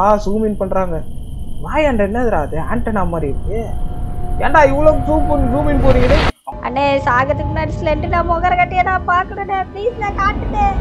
ah zoom in பண்றாங்க வாயாண்ட என்னதுடா அது ஆண்டனா மாதிரி இருக்கு ஏன்டா இவ்வளவு ஜூம் பண்ணி ஜூம் இன் போறீங்க அண்ணே சாகத்துக்கு முன்னாடி ஸ்லெண்டு நான் முகர கட்டியே நான் பார்க்கணுண்ணே ப்ளீஸ் நான் காட்டுனேன்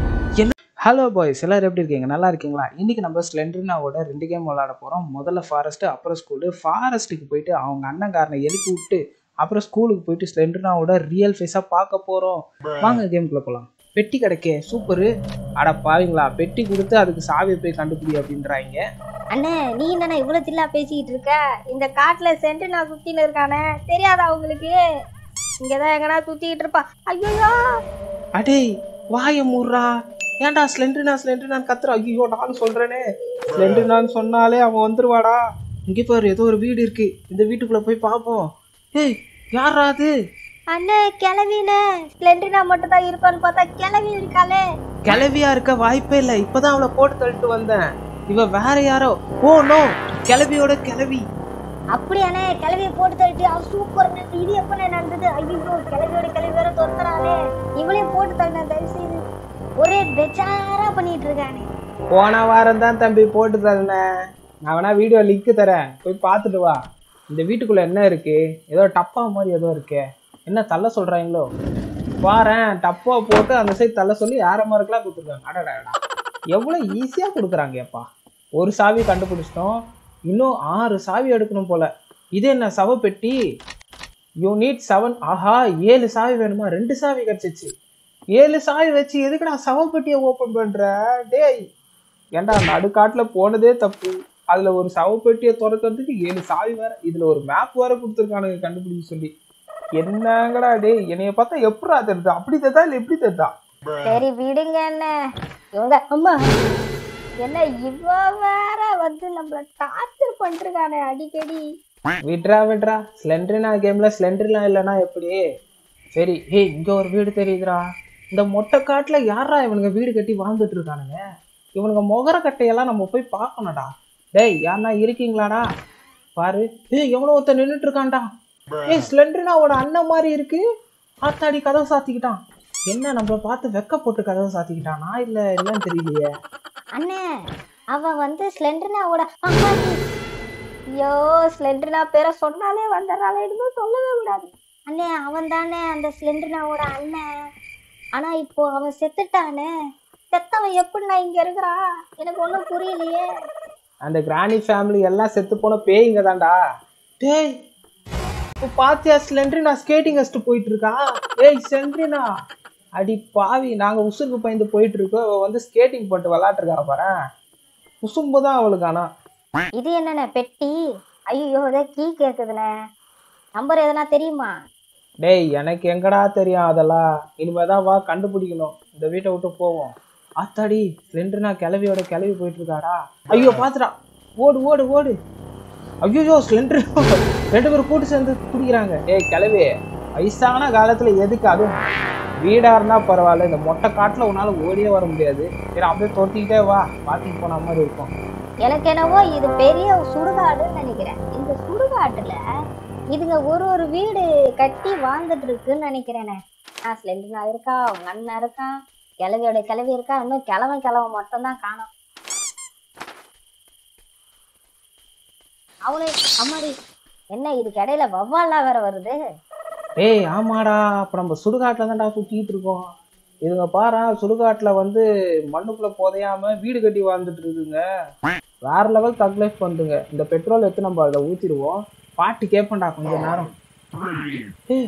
ஹலோ பாய்ஸ் எல்லாரும் எப்படி இருக்கீங்க நல்லா இருக்கீங்களா இன்னைக்கு நம்ம ஸ்லெண்ட்ரினாவோட ரெண்டு கேம் விளாட போகிறோம் முதல்ல ஃபாரஸ்ட்டு அப்புறம் ஸ்கூலு ஃபாரஸ்ட்டுக்கு போயிட்டு அவங்க அண்ணன்காரனை எழுப்பி விட்டு அப்புறம் ஸ்கூலுக்கு போயிட்டு ஸ்லெண்ட்ரினாவோட ரியல் ஃபேஸாக பார்க்க போகிறோம் வாங்க கேம்குள்ளே போகலாம் பெட்டி கிடைக்கே சூப்பரு அட பாவீங்களா பெட்டி கொடுத்து அதுக்கு சாவியை போய் கண்டுபிடி அப்படின்றாங்க அண்ணே நீ என்னண்ணே இவ்வளோ தில்லா பேசிக்கிட்டு இருக்க இந்த காட்டுல சென்ட்டு நான் சுத்தின்னு இருக்கானே தெரியாதா உங்களுக்கு இங்கதான் எங்கனா சுத்திக்கிட்டு இருப்பா ஐயோ அடே வாய மூடுறா ஏன்டா ஸ்லெண்ட்ரினா ஸ்லெண்ட்ரினான்னு கத்துற ஐயோ நான் சொல்கிறேனே ஸ்லெண்ட்ரினான்னு சொன்னாலே அவன் வந்துருவாடா இங்கே பாரு ஏதோ ஒரு வீடு இருக்கு இந்த வீட்டுக்குள்ளே போய் பார்ப்போம் ஏய் யாரா அது அண்ணே கிளவினே ஸ்ப்ளெண்டரினா மட்டும் தான் இருப்பான்னு பார்த்தா கிளவி இருக்காளே கிளவியா இருக்க வாய்ப்பே இல்லை இப்பதான் அவளை போட்டு தள்ளிட்டு வந்தேன் இவ வேற யாரோ ஓ நோ கிளவியோட கிளவி அப்படியாண்ணே கிளவியை போட்டு தள்ளிட்டு அவ சூப்பர் இது எப்ப நடந்தது ஐயோ கிளவியோட கிளவி வேற துரத்துறாளே இவளையும் போட்டு தள்ளின தயவு செய்து ஒரே பெச்சாரா பண்ணிட்டு இருக்கானே போன வாரம் தான் தம்பி போட்டு தரேன் நான் வேணா வீடியோ லிங்க் தரேன் போய் பார்த்துட்டு வா இந்த வீட்டுக்குள்ள என்ன இருக்கு ஏதோ டப்பா மாதிரி ஏதோ இருக்கே என்ன தள்ள சொல்றாங்களோ வாரேன் டப்பா போட்டு அந்த சைடு தள்ள சொல்லி யார மார்க்கெல்லாம் கொடுத்துருக்காங்க அடடா எவ்வளோ ஈஸியாக கொடுக்குறாங்கப்பா ஒரு சாவி கண்டுபிடிச்சிட்டோம் இன்னும் ஆறு சாவி எடுக்கணும் போல இது என்ன சவப்பெட்டி யூ நீட் செவன் ஆஹா ஏழு சாவி வேணுமா ரெண்டு சாவி கிடச்சிச்சு ஏழு சாவி வச்சு எதுக்குடா சவப்பெட்டியை ஓப்பன் பண்ற டேய் ஏன்டா நடுக்காட்டில் போனதே தப்பு அதில் ஒரு சவப்பெட்டியை திறக்கிறதுக்கு ஏழு சாவி வேற இதில் ஒரு மேப் வேற கொடுத்துருக்கானுங்க கண்டுபிடிக்க சொல்லி என்னங்கடா டேய் என்னைய பார்த்தா எப்படா தெரியுது அப்படி தெரிதா இல்லை எப்படி தெரிதா சரி விடுங்க என்ன இவங்க அம்மா என்ன இவ வேற வந்து நம்மள டார்ச்சர் பண்ணிருக்கானே அடிக்கடி விட்றா விட்றா ஸ்லெண்ட்ரினா கேம்ல ஸ்லெண்ட்ரினா இல்லைன்னா எப்படி சரி ஏய் இங்க ஒரு வீடு தெரியுதுடா இந்த மொட்டை காட்டுல யாரா இவனுங்க வீடு கட்டி வாழ்ந்துட்டு இருக்கானுங்க இவனுங்க முகர கட்டையெல்லாம் நம்ம போய் பார்க்கணும்டா டேய் யாருன்னா இருக்கீங்களாடா பாரு ஏய் எவனோ ஒருத்தன் நின்றுட்டு இருக்கான்டா ஏய் ஸ்லெண்ட்ரினாவோட அண்ணன் மாதிரி இருக்கு ஆத்தாடி கதவை சாத்திக்கிட்டான் என்ன நம்மள பார்த்து வெக்க போட்டு கதவை சாத்திக்கிட்டானா இல்ல என்னன்னு தெரியலையே அண்ணே அவ வந்து ஸ்லெண்டர்னாவோட அம்மாடி ஐயோ ஸ்லெண்டர்னா பேரை சொன்னாலே வந்துடுறாளே எதுவும் சொல்லவே கூடாது அண்ணே அவன் தானே அந்த ஸ்லெண்டர்னாவோட அண்ணன் ஆனா இப்போ அவன் செத்துட்டானே செத்தவன் எப்படி நான் இங்க இருக்கிறா எனக்கு ஒன்றும் புரியலையே அந்த கிராணி ஃபேமிலி எல்லாம் செத்து போன பேய்ங்க தான்டா டேய் இப்போ பாத்தியா ஸ்லெண்ட்ரினா ஸ்கேட்டிங் அடிச்சுட்டு போயிட்டு இருக்கா ஏய் சென்ட்ரினா அடி பாவி நாங்க உசுருக்கு பயந்து போயிட்டு இருக்கோம் அவ வந்து ஸ்கேட்டிங் போட்டு விளாட்டுருக்கா பாரு உசும்பு தான் அவளுக்கு ஆனா இது என்னண்ணே பெட்டி ஐயோ இதே கீ கேக்குதுண்ணே நம்பர் எதனா தெரியுமா டேய் எனக்கு எங்கடா தெரியும் அதெல்லாம் இனிமே தான் வா கண்டுபிடிக்கணும் இந்த வீட்டை விட்டு போவோம் ஆத்தாடி ஸ்லெண்ட்ரினா கிளவியோட கிளவி போயிட்டு இருக்காடா ஐயோ பாத்துடா ஓடு ஓடு ஓடு ஐயோ ஸ்லெண்டர் ரெண்டு பேரும் கூட்டு சேர்ந்து குடிக்கிறாங்க ஏய் கிளவி வயசான காலத்துல எதுக்கு அதுவும் வீடா இருந்தா பரவாயில்ல இந்த மொட்டை காட்டுல உன்னால ஓடியே வர முடியாது சரி அப்படியே தொட்டிக்கிட்டே வா வாக்கிங் போன மாதிரி இருக்கும் எனக்கு என்னவோ இது பெரிய சுடுகாடுன்னு நினைக்கிறேன் இந்த சுடுகாட்டுல இதுங்க ஒரு ஒரு வீடு கட்டி வாழ்ந்துட்டு இருக்குன்னு நினைக்கிறேனே ஆ ஸ்லெண்டனா இருக்கா அவங்க அண்ணன் இருக்கான் கிளவியோட கிளவி இருக்கா இன்னும் கிழவன் கிழவன் மட்டும்தான் காணோம் அவனு அம்மாடி என்ன இதுக்கு இடையில வவ்வாலாம் வேற வருது ஏய் ஆமாடா அப்ப நம்ம சுடுகாட்டுல தான்டா சுத்திட்டு இருக்கோம் இதுங்க பாரு சுடுகாட்டுல வந்து மண்ணுக்குள்ள புதையாம வீடு கட்டி வாழ்ந்துட்டு இருக்குங்க வேற லெவல் தக் லைஃப் பண்ணுங்க இந்த பெட்ரோல் எடுத்து நம்ம அதில் ஊத்திடுவோம் பாட்டு கேட்பேன்டா கொஞ்ச நேரம் ஏய்,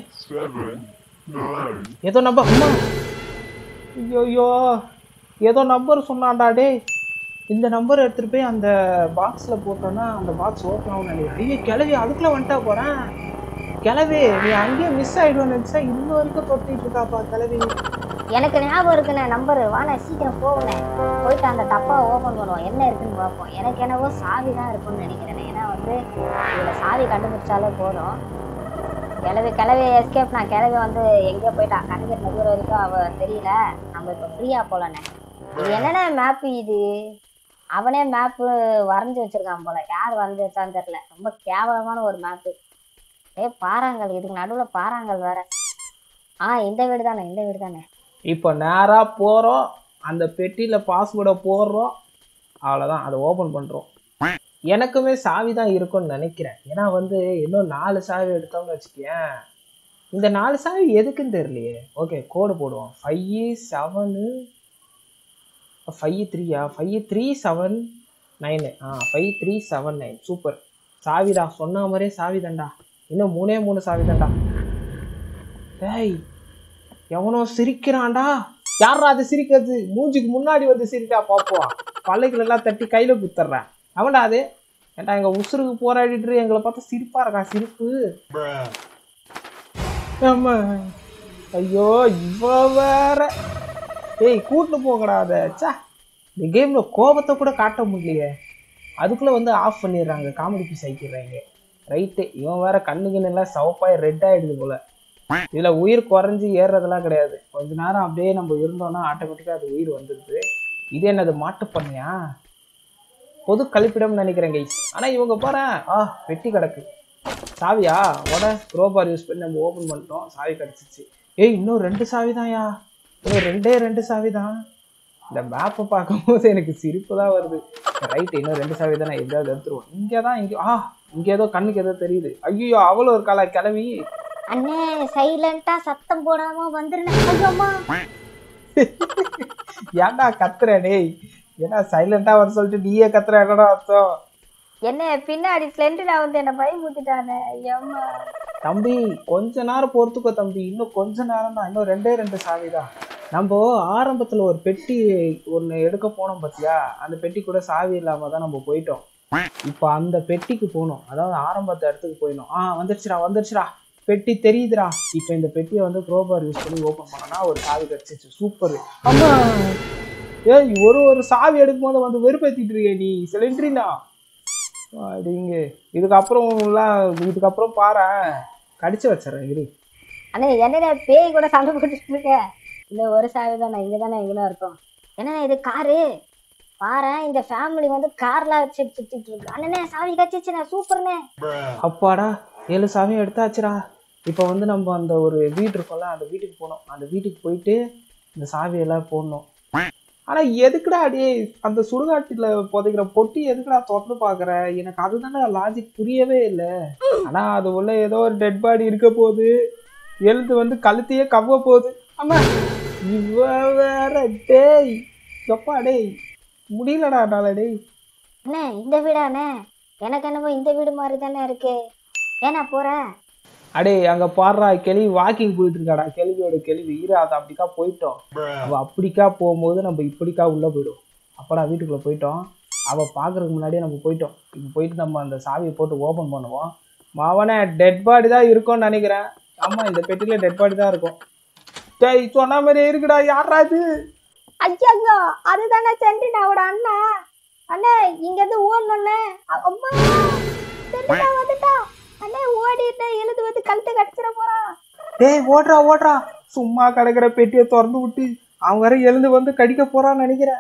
ஏதோ நம்பர் அம்மா ஐயோ ஏதோ நம்பர் சொன்னான்டா டேய் இந்த நம்பர் எடுத்துட்டு போய் அந்த பாக்ஸ்ல போட்டோன்னா அந்த பாக்ஸ் ஓப்பன் ஆகும் நினைக்கிறேன் ஐயோ கிளவி அதுக்குள்ள வந்துட்டா போறேன் கிளவி நீ அங்கேயே மிஸ் ஆயிடுவேன்னு நினைச்சா இன்னும் வரைக்கும் தொட்டிட்டு இருக்காப்பா கிளவி எனக்கு ஞாபகம் இருக்குண்ணே நம்பர் வாண்ணே சீக்கிரம் போகணே போயிட்டு அந்த டப்பாவை ஓப்பன் பண்ணுவோம் என்ன இருக்குன்னு பார்ப்போம் எனக்கு என்னவோ சாவி தான் இருக்கும்னு நினைக்கிறேன் ஏன்னா வந்து இதில் சாவி கண்டுபிடிச்சாலே போதும் கிளவி கிளவி எஸ்கேப் நான் கிளவி வந்து எங்கேயோ போயிட்டா கண்கட் நடுவர் வரைக்கும் அவ தெரியல நம்ம இப்போ ஃப்ரீயாக போகலண்ணே இது என்னென்ன மேப்பு இது அவனே மேப்பு வரைஞ்சி வச்சிருக்கான் போல யார் வரைஞ்சி வச்சான்னு தெரியல ரொம்ப கேவலமான ஒரு மேப்பு ஏ பாறாங்கல் இதுக்கு நடுவில் பாறாங்கல் வேற ஆ இந்த வீடு தானே இந்த வீடு தானே இப்போ நேரா போறோம் அந்த பெட்டியில பாஸ்வேர்டை போடுறோம் அவ்வளோதான் அதை ஓப்பன் பண்றோம் எனக்குமே சாவி தான் இருக்கும்னு நினைக்கிறேன் ஏன்னா வந்து இன்னும் நாலு சாவி எடுத்தோம்னு வச்சுக்கேன் இந்த நாலு சாவி எதுக்குன்னு தெரியலையே ஓகே கோடு போடுவோம் ஃபைவ் செவனு ஃபைவ் த்ரீயா ஃபைவ் த்ரீ செவன் நைனு ஆ five three seven nine super சாவிடா சொன்ன மாதிரியே சாவி தான்டா இன்னும் மூணே மூணு சாவி தான்டா டேய் எவனோ சிரிக்கிறான்டா யாரா அது சிரிக்கிறது மூஞ்சிக்கு முன்னாடி வந்து சிரிக்கா பார்ப்போம் பல்லைகள் எல்லாம் தட்டி கையில் குத்துட்றேன் அவன்டா அது ஏன்டா எங்கள் உசுருக்கு போராடிட்டு எங்களை பார்த்தா சிரிப்பா இருக்கா சிரிப்பு ஆமா ஐயோ இவ வேற ஏய் கூட்டு போங்கடா அதை ச்சே இந்த கேமில் கோபத்தை கூட காட்ட முடியலையே அதுக்குள்ளே வந்து ஆஃப் பண்ணிடுறாங்க காமெடி பீஸ் ஆக்கிடுறாங்க ரைட்டு இவன் வேற கண்ணுக்கு நல்லா சவப்பாய் ரெட் ஆயிடுது போல இதில் உயிர் குறைஞ்சி ஏறுறதெல்லாம் கிடையாது கொஞ்ச நேரம் அப்படியே நம்ம இருந்தோம்னா ஆட்டோமேட்டிக்காக அது உயிர் வந்துடுது இது என்னது மாட்டு பண்ணையா பொது கழிப்பிடம்னு நினைக்கிறேன் கைஸ் ஆனால் இவங்க பாரு ஆ வெட்டி கிடக்கு சாவியா உட க்ரோபார் யூஸ் பண்ணி நம்ம ஓப்பன் பண்ணிட்டோம் சாவி கிடச்சிச்சு ஏய் இன்னும் ரெண்டு சாவி தான்யா இன்னும் ரெண்டே ரெண்டு சாவி தான் இந்த மேப்பை பார்க்கும்போது எனக்கு சிரிப்பு தான் வருது ரைட் இன்னும் ரெண்டு சாவி தான் நான் எப்படியாவது எடுத்துருவோம் இங்கே தான் இங்கே ஆ இங்கே ஏதோ கண்ணுக்கு ஏதோ தெரியுது ஐயோ அவ்வளோ இருக்காளா கிளவி அண்ணே சைலண்டா சத்தம் போடாம வந்துருந்தேன் ஐயோம்மா ஏன்டா கத்துற டேய் ஏன்னா சைலண்டா வர சொல்லிட்டு நீயே கத்துற என்னடா அர்த்தம் என்ன பின்னாடி ஸ்லெண்டரா வந்து என்ன பயமுத்திட்டானே ஐயம்மா தம்பி கொஞ்ச நேரம் பொறுத்துக்கோ தம்பி இன்னும் கொஞ்ச நேரம் தான் இன்னும் ரெண்டே ரெண்டு சாவி தான் நம்ம ஆரம்பத்தில் ஒரு பெட்டி ஒன்று எடுக்க போனோம் பார்த்தியா அந்த பெட்டி கூட சாவி இல்லாமல் தான் நம்ம போயிட்டோம் இப்போ அந்த பெட்டிக்கு போகணும் அதாவது ஆரம்பத்த இடத்துக்கு போயிடணும் ஆ வந்துருச்சுடா வந்துருச்சுடா பெட்டி தெரியுதுடா இப்போ இந்த பெட்டியை வந்து க்ரோபார் யூஸ் பண்ணி ஓப்பன் பண்ணோம்னா ஒரு சாவி கிடச்சிச்சு சூப்பர் அம்மா ஏய் ஒரு ஒரு சாவி எடுக்கும் போது வந்து வெறுப்பேற்றிட்டு இருக்கிய நீ சிலிண்ட்ரினா அப்படிங்க இதுக்கப்புறம்லாம் இதுக்கப்புறம் பாரு கடிச்சு வச்சிடறேன் இரு அண்ணே என்னடா பேய் கூட சண்டை போட்டுட்டு இருக்க இந்த ஒரு சாவி தானே இங்க தானே எங்கேயும் இருக்கும் என்னண்ணே இது காரு பாரு இந்த ஃபேமிலி வந்து கார்ல வச்சு சுத்திட்டு இருக்கு அண்ணனே சாவி கச்சிச்சுண்ணே சூப்பர்ண்ணே அப்பாடா ஏழு சாமியும் எடுத்தாச்சுடா இப்போ வந்து நம்ம அந்த ஒரு வீடு இருக்கோம்ல அந்த வீட்டுக்கு போகணும் அந்த வீட்டுக்கு போயிட்டு இந்த சாவியெல்லாம் போடணும் ஆனால் எதுக்குடா அடியே அந்த சுடுகாட்டில் புதைக்கிற பொட்டி எதுக்குடா திறந்து பார்க்குற எனக்கு அதுதானே லாஜிக் புரியவே இல்லை ஆனால் அது உள்ள ஏதோ ஒரு டெட் பாடி இருக்க போகுது எழுந்து வந்து கழுத்தையே கவ்வ போகுது ஆமா இவ வேற டேய் எப்பா டேய் முடியலடா என்னால டேய் அண்ணே இந்த வீடாண்ணே எனக்கு என்னமோ இந்த வீடு மாதிரி தானே இருக்கு ஏன்னா போற அடே அங்க பாடுறா கேள்வி வாக்கிங் போயிட்டு இருக்காடா கேள்வியோட கேள்வி இரு அதை அப்படிக்கா போயிட்டோம் அவ அப்படிக்கா போகும்போது நம்ம இப்படிக்கா உள்ள போயிடும் அப்படா வீட்டுக்குள்ள போயிட்டோம் அவ பாக்குறதுக்கு முன்னாடியே நம்ம போயிட்டோம் இப்போ போயிட்டு நம்ம அந்த சாவியை போட்டு ஓபன் பண்ணுவோம் மாவனே டெட் பாடி தான் இருக்கும்னு நினைக்கிறேன் ஆமா இந்த பெட்டில டெட் பாடி தான் இருக்கும் டேய் சொன்ன மாதிரியே இருக்குடா யாரா இது ஐயா அதுதானே சென்டினாவோட அண்ணா அண்ணே இங்க இருந்து ஓடணும்னே அம்மா சென்டினா வந்துட்டா அண்ணே ஓடிட்டு எழுது வந்து கழுத்தை கடிச்சிட போறான் டேய் ஓடுறா ஓடுறா சும்மா கிடக்குற பெட்டியை திறந்து விட்டு அவன் வேற எழுந்து வந்து கடிக்க போறான்னு நினைக்கிறேன்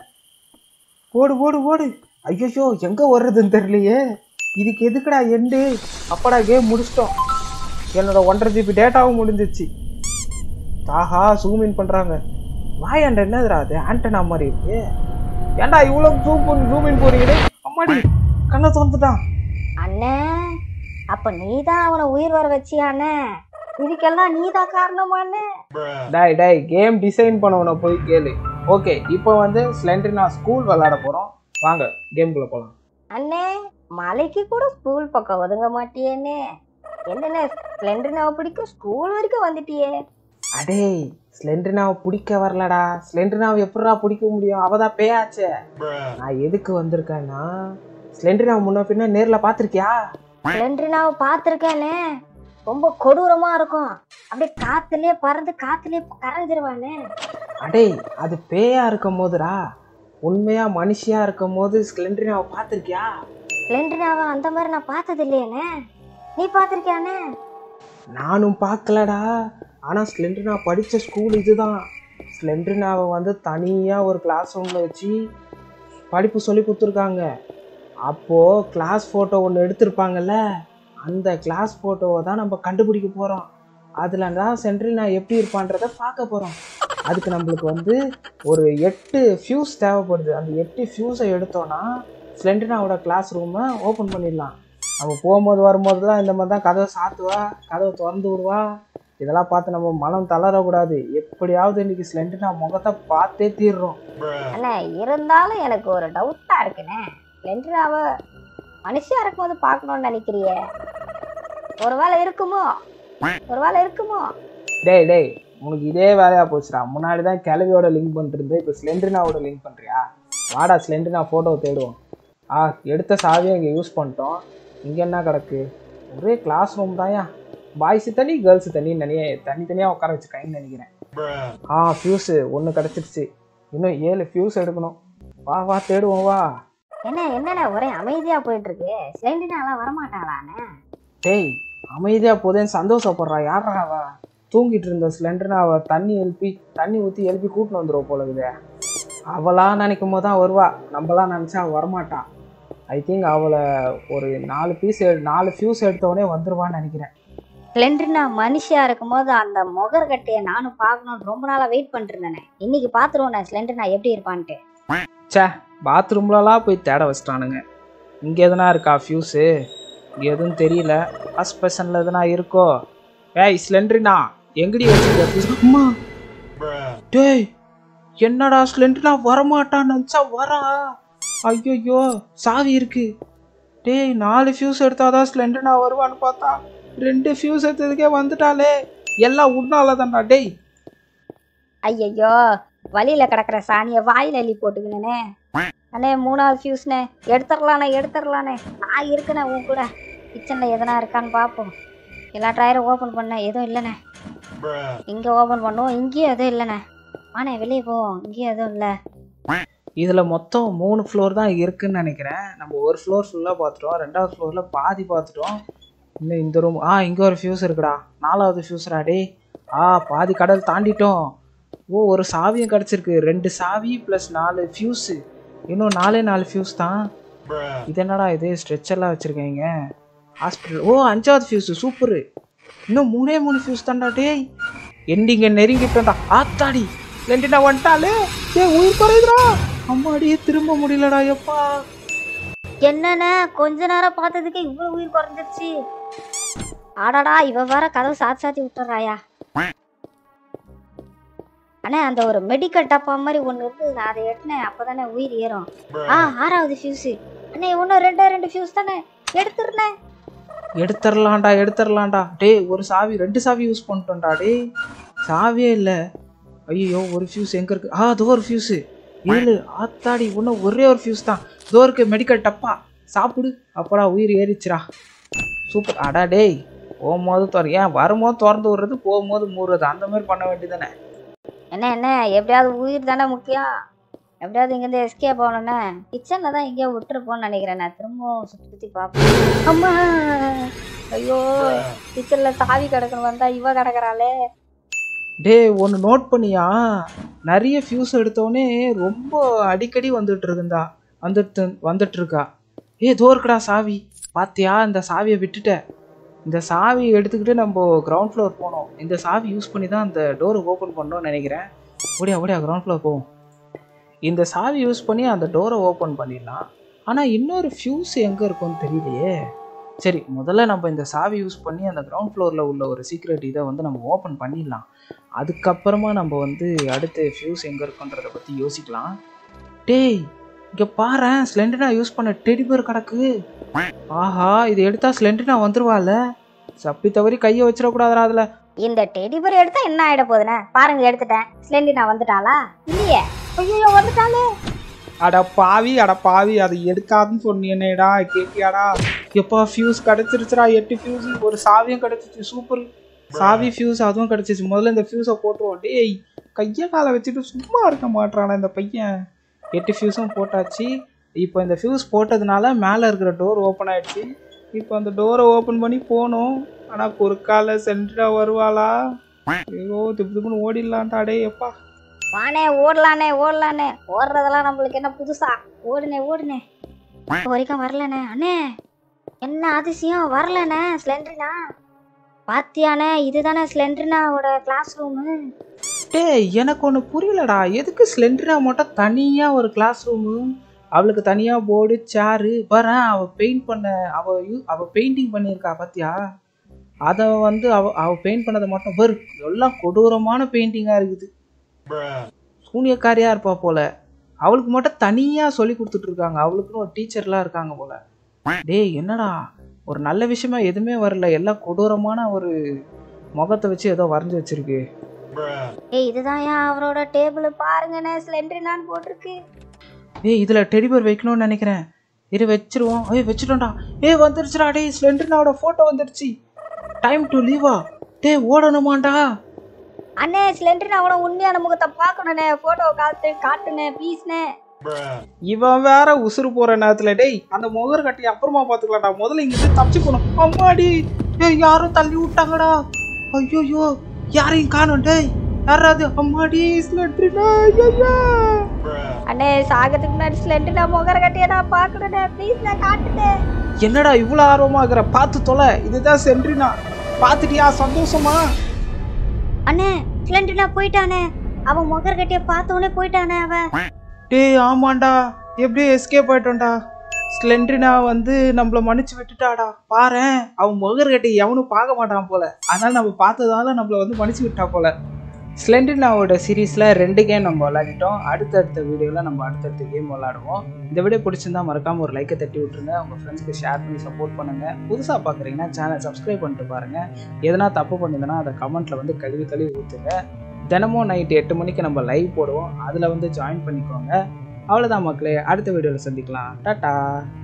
ஓடு ஓடு ஓடு ஐயோ எங்க ஓடுறதுன்னு தெரியலையே இதுக்கு எதுக்குடா எண்டு அப்படா கேம் முடிச்சிட்டோம் என்னோட ஒன்றரை ஜிபி டேட்டாவும் முடிஞ்சிச்சு ஆஹா ஜூம் இன் பண்றாங்க வாயாண்ட என்னதுடா அது ஆண்டனா மாதிரி இருக்கு ஏன்டா இவ்வளவு ஜூம் பண்ணி ஜூம் இன் போறீங்களே அம்மாடி கண்ணை திறந்துட்டான் அண்ணே அப்ப நீதான் அவனை உயிர் வர வச்சியாண்ணே இதுக்கெல்லாம் நீதான் காரணமாண்ணே டேய் டேய் கேம் டிசைன் பண்ணவனை போய் கேளு ஓகே இப்போ வந்து ஸ்லெண்ட்ரினா ஸ்கூல் விளையாட போகிறோம் வாங்க கேம்குள்ளே போகலாம் அண்ணே மலைக்கு கூட ஸ்கூல் பக்கம் ஒதுங்க மாட்டியேண்ணே என்னண்ணே ஸ்லெண்டர்னாவை பிடிக்கும் ஸ்கூல் வரைக்கும் வந்துட்டியே அடேய் ஸ்லெண்ட்ரினாவை பிடிக்க வரலடா ஸ்லெண்ட்ரினாவை எப்படிடா பிடிக்க முடியும் அவ தான் பேயாச்சே நான் எதுக்கு வந்திருக்கேன்னா ஸ்லெண்ட்ரினாவை முன்ன பின்ன நேரில் பார்த்துருக்கியா ஸ்லெண்டர்னாவை பார்த்துருக்கேனே ரொம்ப கொடூரமா இருக்கும் அப்படியே காத்துலயே பறந்து காத்துலயே கரைஞ்சிருவானே அடேய் அது பேயா இருக்கும் போதுடா உண்மையா மனுஷியா இருக்கும் போது ஸ்லெண்ட்ரினாவை பார்த்துருக்கியா ஸ்லெண்டர்னாவை அந்த மாதிரி நான் பார்த்தது இல்லையானே நீ பார்த்துருக்கியானே நானும் பார்க்கலடா ஆனால் ஸ்லெண்ட்ரினா படித்த ஸ்கூல் இதுதான் ஸ்லெண்ட்ரினாவை வந்து தனியாக ஒரு கிளாஸ் ரூமில் வச்சு படிப்பு சொல்லி கொடுத்துருக்காங்க அப்போது கிளாஸ் ஃபோட்டோ ஒன்று எடுத்திருப்பாங்கல்ல அந்த கிளாஸ் ஃபோட்டோவை தான் நம்ம கண்டுபிடிக்க போகிறோம் அதில் தான் சென்ட்ரினா எப்படி இருப்பான்றதை பார்க்க போகிறோம் அதுக்கு நம்மளுக்கு வந்து ஒரு எட்டு ஃபியூஸ் தேவைப்படுது அந்த எட்டு ஃபியூஸை எடுத்தோன்னா ஸ்லெண்டனாவோட கிளாஸ் ரூமை ஓப்பன் பண்ணிடலாம் நம்ம போகும்போது வரும்போது தான் இந்த மாதிரி தான் கதவை சாத்துவா கதவை திறந்து விடுவா இதெல்லாம் பார்த்து நம்ம மனம் தளரக்கூடாது எப்படியாவது இன்னைக்கு ஸ்லெண்டனா முகத்தை பார்த்தே தீர்றோம் அண்ணே இருந்தாலும் எனக்கு ஒரு டவுட்டா இருக்குண்ணே லெண்டராவ மனுஷியா இருக்கும்போது பார்க்கணும்னு நினைக்கிறியே ஒருவேளை இருக்குமோ ஒருவேளை இருக்குமோ டேய் டேய் உனக்கு இதே வேலையாக போச்சுடா முன்னாடி தான் கிளவியோட லிங்க் பண்ணிட்டு இப்போ ஸ்லெண்டனாவோட லிங்க் பண்ணுறியா வாடா ஸ்லெண்டனா ஃபோட்டோ தேடுவோம் ஆ எடுத்த சாவியை இங்கே யூஸ் பண்ணிட்டோம் இங்கே என்ன கிடக்கு ஒரே கிளாஸ் ரூம் தான்யா பாய்ஸு தனி கேர்ள்ஸு தனி தனியே தனித்தனியாக உட்கார வச்சுருக்காங்கன்னு நினைக்கிறேன் ஆ ஃபியூஸு ஒன்று கிடச்சிருச்சு இன்னும் ஏழு ஃபியூஸ் எடுக்கணும் வா வா தேடுவோம் வா என்ன என்னண்ணே ஒரே அமைதியா போயிட்டு இருக்கு சிலிண்டர்னாலாம் வரமாட்டாளாண்ணே டேய் அமைதியாக போதேன்னு சந்தோஷப்படுறா யாரா அவ தூங்கிட்டு இருந்த சிலிண்டர்னு அவ தண்ணி எழுப்பி தண்ணி ஊற்றி எழுப்பி கூட்டின்னு வந்துடுவோம் போல இருக்குதே அவளா நினைக்கும் போது தான் வருவா நம்மளாம் நினச்சா அவ வரமாட்டா ஐ திங்க் அவளை ஒரு நாலு பீஸ் நாலு ஃபியூஸ் எடுத்தவொடனே வந்துருவான்னு நினைக்கிறேன் ஸ்லெண்டர்னா மனுஷியா இருக்கும்போது அந்த முகர்கட்டையை நானும் பார்க்கணும்னு ரொம்ப நாளா வெயிட் பண்ணிட்டு இருந்தேனே இன்னைக்கு பாத்துருவோம் நான் ஸ்லெண்டர்னா எப்படி இருப்பான்ட்டு ச்சே பாத்ரூம்லலாம் போய் தேட வச்சிட்டானுங்க இங்கே எதுனா இருக்கா ஃபியூஸு இங்கே எதுவும் தெரியல ஃபஸ்ட் பர்சனில் எதுனா இருக்கோ ஏய் ஸ்லெண்ட்ரினா எங்கடி வச்சிருக்க ஃபியூஸ் அம்மா டேய் என்னடா ஸ்லெண்ட்ரினா வரமாட்டான்னு நினச்சா வரா ஐயோ சாவி இருக்கு டேய் நாலு ஃபியூஸ் எடுத்தாதான் ஸ்லெண்ட்ரினா வருவான்னு பார்த்தா ரெண்டு ஃபியூஸ் எடுத்ததுக்கே வந்துட்டாலே எல்லாம் உன்னால தான்டா டேய் ஐயையோ வழியில கிடக்குற சாணியை வாயில அள்ளி போட்டுக்கினே அண்ணே மூணாவது ஃபியூஸ்ண்ணே எடுத்துடலாண்ணே எடுத்துடலாண்ணே நான் இருக்கேனே உன் கூட கிச்சனில் எதனா இருக்கான்னு பார்ப்போம் எல்லா ட்ராயரும் ஓப்பன் பண்ணேன் எதுவும் இல்லைண்ணே இங்கே ஓப்பன் பண்ணுவோம் இங்கேயும் எதுவும் இல்லைண்ணே வாண்ணே வெளியே போவோம் இங்கேயும் எதுவும் இல்லை இதில் மொத்தம் மூணு ஃப்ளோர் தான் இருக்குன்னு நினைக்கிறேன் நம்ம ஒரு ஃப்ளோர் ஃபுல்லாக பார்த்துட்டோம் ரெண்டாவது ஃப்ளோரில் பாதி பார்த்துட்டோம் இன்னும் இந்த ரூம் ஆ இங்கே ஒரு ஃபியூஸ் இருக்குடா நாலாவது ஃபியூஸ்ரா டேய் ஆ பாதி கடல் தாண்டிட்டோம் ஓ ஒரு சாவியும் கிடச்சிருக்கு ரெண்டு சாவி ப்ளஸ் நாலு ஃபியூஸு இன்னும் நாலே நாலு ஃபியூஸ் தான் இது என்னடா இது ஸ்ட்ரெச்சர்லாம் வச்சுருக்கீங்க ஹாஸ்பிட்டல் ஓ அஞ்சாவது ஃபியூஸு சூப்பரு இன்னும் மூணே மூணு ஃபியூஸ் தான்டா டேய் எண்டிங்க நெருங்கிட்டோம்டா ஆத்தாடி லெண்டினா வந்துட்டாலே ஏ உயிர் குறையுதுடா அம்மாடியே திரும்ப முடியலடா எப்பா என்னண்ணே கொஞ்ச நேரம் பார்த்ததுக்கு இவ்வளோ உயிர் குறைஞ்சிருச்சு ஆடாடா இவ வேற கதவு சாத்தி சாத்தி விட்டுறாயா அண்ணே அந்த ஒரு மெடிக்கல் டப்பா மாதிரி ஒன்று இருக்குது அதை எட்டினேன் அப்போதானே உயிர் ஏறும் ஆ ஆறாவது ஃபியூஸு அண்ணே இன்னும் ரெண்டே ரெண்டு ஃபியூஸ் தானே எடுத்துருண்ணேன் எடுத்துடலாம்டா எடுத்துடலாம்டா டேய் ஒரு சாவி ரெண்டு சாவி யூஸ் பண்ணிட்டோம்டா டேய் சாவியே இல்லை ஐயோ ஒரு ஃபியூஸ் எங்கே இருக்கு ஆ அதோ ஒரு ஃபியூஸு ஏழு ஆத்தாடி இன்னும் ஒரே ஒரு ஃபியூஸ் தான் இதோ இருக்கு மெடிக்கல் டப்பா சாப்பிடு அப்படா உயிர் ஏறிச்சுடா சூப்பர் அடா டேய் போகும்போது திற ஏன் வரும்போது திறந்து விடுறது போகும்போது மூடுறது அந்த மாதிரி பண்ண வேண்டியதானே என்ன என்ன எப்படியாவது உயிர் தானே முக்கியம் எப்படியாவது இங்கேருந்து எஸ்கேப் ஆகணுண்ணே கிச்சனில் தான் எங்கேயோ விட்டுருப்போன்னு நினைக்கிறேன் நான் திரும்பவும் சுற்றி சுற்றி பார்ப்பேன் அம்மா ஐயோ கிச்சனில் சாவி கிடக்கணும் வந்தா இவ கிடக்குறாளே டேய் ஒன்று நோட் பண்ணியா நிறைய ஃபியூஸ் எடுத்தோடனே ரொம்ப அடிக்கடி வந்துட்டு இருக்குந்தா வந்துட்டு வந்துட்டு இருக்கா ஏ தோ இருக்குடா சாவி பாத்தியா இந்த சாவியை விட்டுட்டேன் இந்த சாவி எடுத்துக்கிட்டு நம்ம கிரவுண்ட் ஃப்ளோர் போனோம் இந்த சாவி யூஸ் பண்ணி தான் அந்த டோரை ஓப்பன் பண்ணோம்னு நினைக்கிறேன் ஓடியா ஓடியா கிரவுண்ட் ஃப்ளோர் போவோம் இந்த சாவி யூஸ் பண்ணி அந்த டோரை ஓப்பன் பண்ணிடலாம் ஆனால் இன்னொரு ஃபியூஸ் எங்கே இருக்கும்னு தெரியலையே சரி முதல்ல நம்ம இந்த சாவி யூஸ் பண்ணி அந்த கிரவுண்ட் ஃப்ளோரில் உள்ள ஒரு சீக்ரெட் இதை வந்து நம்ம ஓப்பன் பண்ணிடலாம் அதுக்கப்புறமா நம்ம வந்து அடுத்து ஃபியூஸ் எங்கே இருக்குன்றதை பற்றி யோசிக்கலாம் டேய் இங்கே பாரு ஸ்லெண்டனா யூஸ் பண்ண டெடிபர் கிடக்கு ஆஹா இது எடுத்தா ஸ்லெண்டனா வந்துருவாள் சப்பி தவறி கையை வச்சிடக்கூடாதுடா அதில் இந்த டெடிபர் எடுத்தா என்ன ஆயிட போகுதுண்ணே பாருங்க எடுத்துட்டேன் ஸ்லெண்டினா வந்துட்டாளா இல்லையே ஐயோ வந்துட்டாளே அட பாவி அட பாவி அதை எடுக்காதுன்னு சொன்னேனேடா கேட்டியாடா எப்பா ஃபியூஸ் கிடச்சிருச்சுடா எட்டு ஃபியூஸ் ஒரு சாவியும் கிடச்சிச்சு சூப்பர் சாவி ஃபியூஸ் அதுவும் கிடச்சிச்சு முதல்ல இந்த ஃபியூஸை போட்டுருவோம் டேய் கையை காலை வச்சுட்டு சும்மா இருக்க மாட்றானா இந்த பையன் எட்டு ஃபியூஸும் போட்டாச்சு இப்போ இந்த ஃபியூஸ் போட்டதுனால மேலே இருக்கிற டோர் ஓப்பன் ஆயிடுச்சு இப்போ அந்த டோரை ஓப்பன் பண்ணி போகணும் ஆனால் குறுக்கால சென்டரா வருவாளா ஐயோ திப்பு திப்புன்னு ஓடிடலான்டா டேய் எப்பா வானே ஓடலானே ஓடலானே ஓடுறதெல்லாம் நம்மளுக்கு என்ன புதுசா ஓடுனே ஓடுனே இப்போ வரைக்கும் வரலண்ணே அண்ணே என்ன அதிசயம் வரலண்ணே ஸ்லெண்ட்ரினா பாத்தியாண்ணே இதுதானே ஸ்லெண்ட்ரினாவோட கிளாஸ் ரூமு டேய் எனக்கு ஒன்று புரியலடா எதுக்கு ஸ்லெண்டரா மட்டும் தனியாக ஒரு கிளாஸ் ரூமு அவளுக்கு தனியாக போர்டு சேரு வரேன் அவள் பெயிண்ட் பண்ண அவள் யூ அவள் பெயிண்டிங் பண்ணியிருக்கா பார்த்தியா அதை வந்து அவ அவள் பெயிண்ட் பண்ணதை மட்டும் வரு எல்லாம் கொடூரமான பெயிண்டிங்காக இருக்குது சூனியக்காரியாக இருப்பா போல அவளுக்கு மட்டும் தனியாக சொல்லி கொடுத்துட்டு இருக்காங்க அவளுக்குன்னு ஒரு டீச்சர்லாம் இருக்காங்க போல டேய் என்னடா ஒரு நல்ல விஷயமா எதுவுமே வரல எல்லாம் கொடூரமான ஒரு முகத்தை வச்சு ஏதோ வரைஞ்சி வச்சிருக்கு ஏய் இதுதான் ஏன் அவரோட டேபிள் பாருங்கண்ணே ஸ்லெண்டரினான்னு போட்டிருக்கு ஏய் இதில் டெடிபர் வைக்கணும்னு நினைக்கிறேன் இரு வச்சிருவோம் ஏய் வச்சிட்டோம்டா ஏய் வந்துருச்சுடா டேய் ஸ்லெண்டர்னாவோட ஃபோட்டோ வந்துருச்சு டைம் டு லீவா டேய் ஓடணுமாண்டா அண்ணே ஸ்லெண்டரின் அவன உண்மையான முகத்தை பார்க்கணுண்ணே ஃபோட்டோ காட்டு காட்டுண்ணே ப்ளீஸ்ண்ணே இவன் வேற உசுறு போற நேரத்துல டேய் அந்த முகர் கட்டி அப்புறமா பாத்துக்கலாம்டா முதல்ல இங்க இருந்து தப்பிச்சு போனோம் அம்மாடி ஏய் யாரும் தள்ளி விட்டாங்கடா ஐயோ யாரையும் காணோம் டேய் யாராவது அம்மாடி ஸ்லெண்டர்னா ஐயோ அண்ணே சாகத்துக்கு முன்னாடி ஸ்லெண்டரினா முகர கட்டியை நான் பார்க்கணுண்ணே ப்ளீஸ்ண்ணே காட்டுண்ணே என்னடா இவ்வளோ ஆர்வமா இருக்கிற பார்த்து தொலை இதுதான் சென்ட்ரினா பார்த்துட்டியா சந்தோஷமா அண்ணே ஸ்லெண்டரினா போயிட்டானே அவன் முகர கட்டியை பார்த்த உடனே போயிட்டானே அவன் டேய் ஆமாண்டா எப்படியோ எஸ்கேப் ஆயிட்டோம்டா ஸ்லெண்ட்ரினா வந்து நம்மள மன்னிச்சு விட்டுட்டாடா பாரேன் அவன் முகர் கட்டி எவனும் பார்க்க மாட்டான் போல அதனால நம்ம பார்த்ததால நம்மள வந்து மன்னிச்சு விட்டா போல ஸ்லெண்ட்ரினாவோட சீரீஸில் ரெண்டு கேம் நம்ம விளையாடிட்டோம் அடுத்தடுத்த வீடியோவில் நம்ம அடுத்தடுத்த கேம் விளையாடுவோம் இந்த வீடியோ பிடிச்சிருந்தா மறக்காமல் ஒரு லைக்கை தட்டி விட்ருங்க உங்கள் ஃப்ரெண்ட்ஸ்க்கு ஷேர் பண்ணி சப்போர்ட் பண்ணுங்கள் புதுசாக பார்க்குறீங்கன்னா சேனல் சப்ஸ்கிரைப் பண்ணிட்டு பாருங்கள் எதனா தப்பு பண்ணுதுன்னா அதை கமெண்ட்டில் வந்து கழுவி கழுவி ஊற்றுங்க தினமும் நைட்டு எட்டு மணிக்கு நம்ம லைவ் போடுவோம் அதில் வந்து ஜாயின் பண்ணிக்கோங்க அவ்வளோதான் மக்களே அடுத்த வீடியோவில் சந்திக்கலாம் டாட்டா